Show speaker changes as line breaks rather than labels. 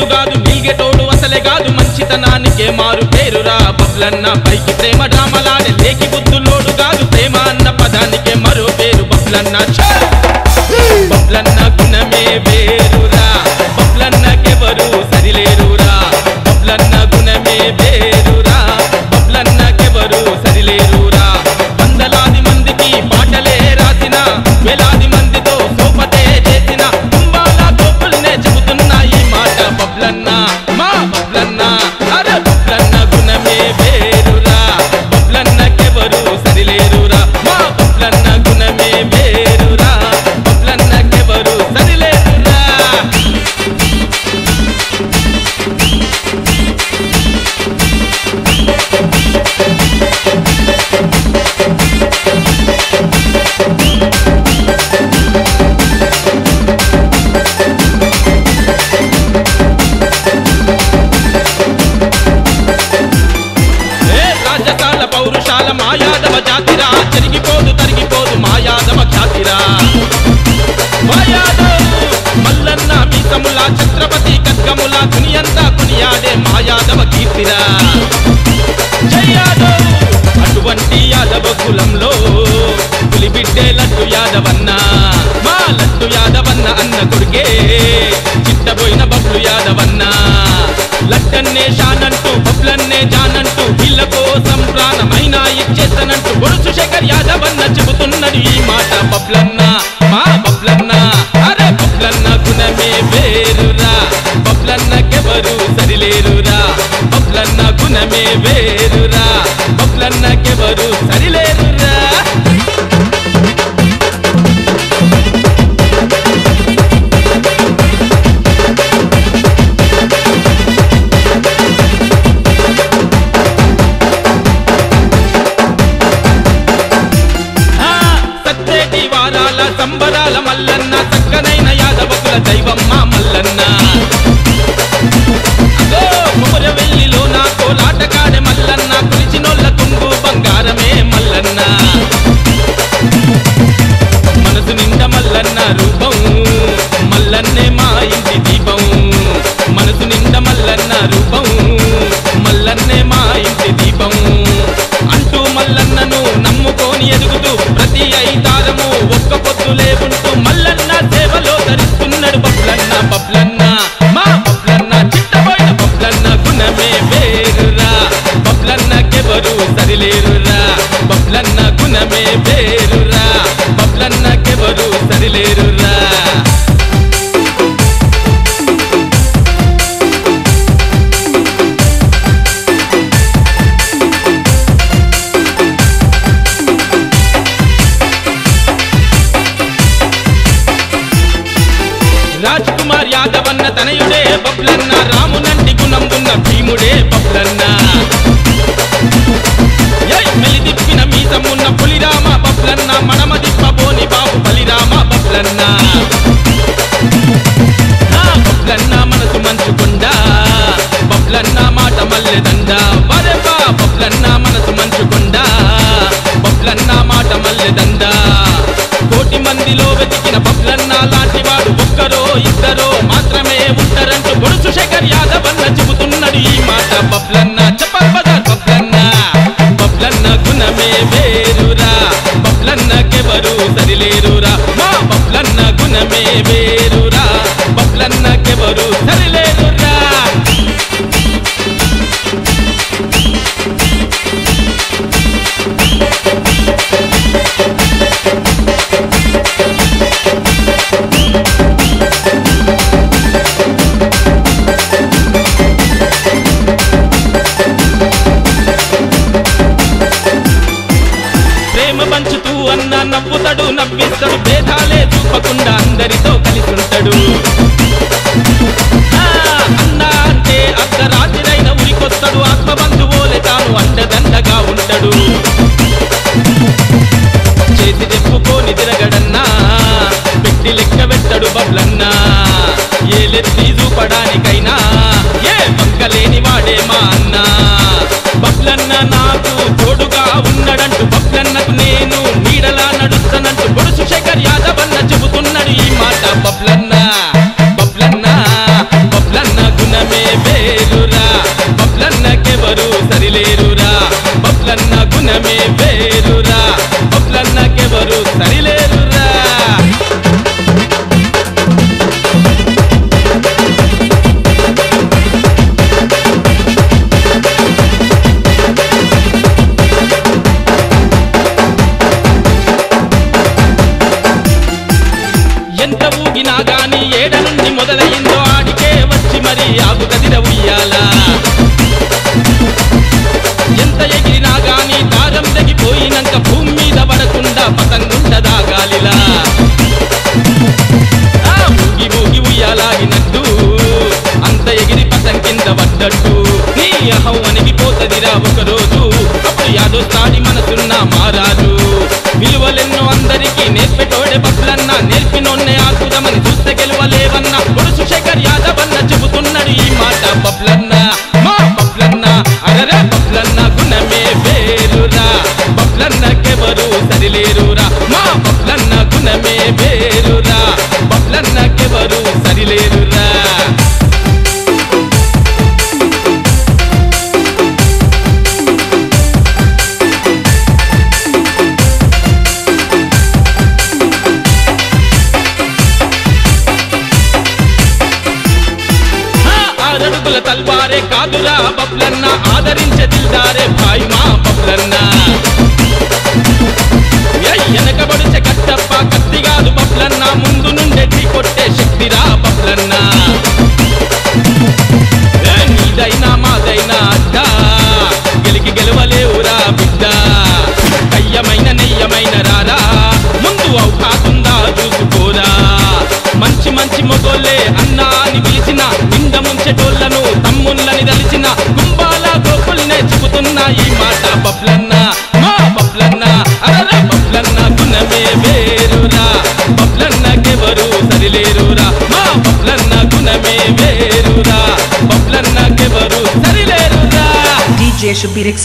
కాదు మిల్గెటోడు అసలే కాదు మంచితనానికే మారు పేరురా బబ్లన్న పైకి ప్రేమ డ్రామలాడే లేకి బుద్ధులోడు కాదు ప్రేమ అన్న పదానికే మరో పేరు బబ్లన్న ఛే! బబ్లన్న గుణమే వేరురా బబ్లన్నకెవరు సరిలేరురా బబ్లన్న గుణమే వేరురా బబ్లన్నకెవరు సరిలేరురా వందలాది మందికి పాటలే రాసిన వేలాది మందితో సోపతే చేసిన కుంభాల గోపుల్నే చెబుతున్నా ఈ మాట బబ్లన్న మా బబ్లన్న అరే బబ్లన్న గుణమే వేరురా బబ్లన్నకెవరు సరిలేరురా మా బబ్లన్న గుణమే వేరురా బబ్లన్నకెవరు సరిలేరురా ఏ రాజసాల పౌరుషాల మాయాదవ జాతిరా చెరిగిపోదు తరిగిపోదు మాయాదవ ఖ్యాతిరా మాయాదవ్ మల్లన్న మీసముల ఛత్రపతి ఖడ్గముల దునియంతా కొనియాడే మాయాదవ కీర్తిరా జై యాదవ్ అటువంటి యాదవ కులంలో పులిబిడ్డే లడ్డు యాదవన్న మా లడ్డు యాదవన్న అన్న కొడుకే చిట్టబోయిన బబ్లు యాదవన్న లడ్డన్నే షానంటూ బబ్లన్నే జానంటూ వీళ్ళ కోసం ప్రాణమైనా ఇచ్చేస్తానంటూ గొడుసు శేఖర్ యాదవన్న చెబుతున్నది ఈ మాట బబ్లన్న మా బబ్లన్న అరే బబ్లన్న గుణమే వేరురా బబ్లన్నకెవరు సరిలేరురా బబ్లన్న గుణమే వేరురా బబ్లన్నకెవరు సరిలేరురా ఆ, సత్తేటి వారాల సంబరాల మల్లన్న చక్కనైన యాదవకుల దైవం మా మల్లన్న అగో కుమరవెల్లిలో నా కోలాటకాడే మల్లన్న కులిచినోళ్ళ కుంగు బంగారమే మల్లన్న మనసు నిండా మల్లన్న రూపం మల్లన్నే మా ఇంటి దీపం మనసు నిండా మల్లన్న రూపం మల్లన్నే మా ఇంటి దీపం అంటూ మల్లన్నను నమ్ముకొని ఎదుగుతూ ప్రతి ఐతారము ఒక్క పొద్దులే ఉంటూ మల్లన్న సేవలో ధరిస్తున్నాడు బబ్లన్న బబ్లన్న మా బబ్లన్న చిట్టబోయిన బబ్లన్న గుణమే వేరురా బబ్లన్నకెవరు సరిలేరురా బబ్లన్న గుణమే వేరురా బబ్లన్నకెవరు సరిలేరురా రాజ్ కుమార్ యాదవన్న తనయుడే బబ్లన్న రామునంటి గుణం ఉన్న భీముడే బబ్లన్న ఏయ్ మెలిదిప్పిన మీసమున్న పులిరామ బబ్లన్న మడమ దిప్పబోని బాబు బలిరామ బబ్లన్న నా బబ్లన్న మనసు మంచుకుండా బబ్లన్న మాట మల్లెదండ వరెబా బబ్లన్న మనసు మంచుకుండా బబ్లన్న మాట మల్లెదండ కోటి మందిలో వెతికిన బబ్లన్న లాంటి వాడు ఒక్కరో ఇద్దరో మాత్రమే ఉంటారంటూ బొడుసు శేఖర్ యాదవ్ అన్న చెబుతున్నాడు ఈ మాట బబ్లన్న చెప్పల్ బజార్ బబ్లన్న బబ్లన్న గుణమే వేరురా బబ్లన్నకెవరు సరిలేరురా మా బబ్లన్న గుణమే వేరురా బబ్లన్నకెవరు సరిలేరురా ప్రేమ పంచుతూ అన్న నవ్వుతాడు నవ్విస్తాడు భేదాలే చూపకుండా అందరితో కలిసి ఉంటాడు ఆ, అన్న అంటే అర్ధరాత్రిరైన ఉరికొస్తాడు ఆత్మబంధువోలే తాను అండదండగా ఉంటాడు చేతి చెప్పుకోని తిరగడన్నా పెట్టి లెక్క పెట్టడు బబ్లన్నా ఏలెత్తి చూపడానికైనా ఏ పక్కలేని వాడే మా అన్న బబ్లన్న నాకు తోడుగా ఉన్నడంటూ బబ్లన్నకు నేను నీడలా నడుస్తానంటూ బొడుసు శేఖర్ యాదవ్ అన్న చెబుతున్నాడు ఈ మాట బబ్లన్న బబ్లన్న బబ్లన్న గుణ గుణమే వేరురా బబ్లన్నకెవరు సరిలేరురా బబ్లన్న గుణమే వేరురా బబ్లన్నకెవరు సరిలేరురా ఎంత ఊగినా గాని ఏడ నుండి మొదలయ్యిందో ఆడికే వచ్చి మరి ఆగు కదిర ఉయ్యాలా ఎంత ఎగిరినా గాని దారం తెగిపోయినాక భూమి మీద పడకుండా పతంగుంటదా గాలిలా ఆ ఊగి ఊగి ఉయ్యాలాగినట్టు అంత ఎగిరి పతం కింద పడ్డట్టు నీ అహం అణిగిపోతదిరా ఒకరోజు అప్పుడు యాదోస్తాడి మనసున్న మారాజు విలువలెన్నో అందరికీ నేర్పెటోడే బస్లన్న నేర్పినోన్నే ఆకుదమని చూస్తే గెలవలేవన్న పొడుసు శేఖర్ యాదవ్ అన్న చెబుతున్నాడు ఈ మాట బబ్లన్న మా బబ్లన్న అరరే బబ్లన్న గుణమే వేరురా బబ్లన్నకెవరు సరిలేరురా మా బబ్లన్న గుణమే వేరురా బబ్లన్నకెవరు సరిలేరురా ఆ ఆరడుగుల తల్వారే కాదురా బబ్లన్న ఆదరించే దిల్దారే భాయ్ మా బబ్లన్న ఏయ్ వెనకబడిచే కట్టప్ప కత్తి కాదు బబ్లన్న ముందు నుండెట్టి కొట్టే శక్తిరా బబ్లన్న ఏ నీదైనా మాదైనా అడ్డ గెలికి గెలవలేవురా బిడ్డ కయ్యమైన నెయ్యమైన రారా ముందు అవుతాతుందా చూసుకోరా మంచి మంచి మొగోళ్ళే అన్నా అని పిలిచిన నింద ముంచెటోళ్లను తమ్ముళ్ళని దలిచిన గుంబాల గోపుల్నే చెబుతున్నా ఈ మాట బబ్లన్న మా బబ్లన్న అరర బబ్లన్న గుణమే వేరురా బబ్లన్నకెవరు సరిలేరురా మా బబ్లన్న గుణమే వేరురా బబ్లన్నకెవరు సరిలేరురా
DJ Shabir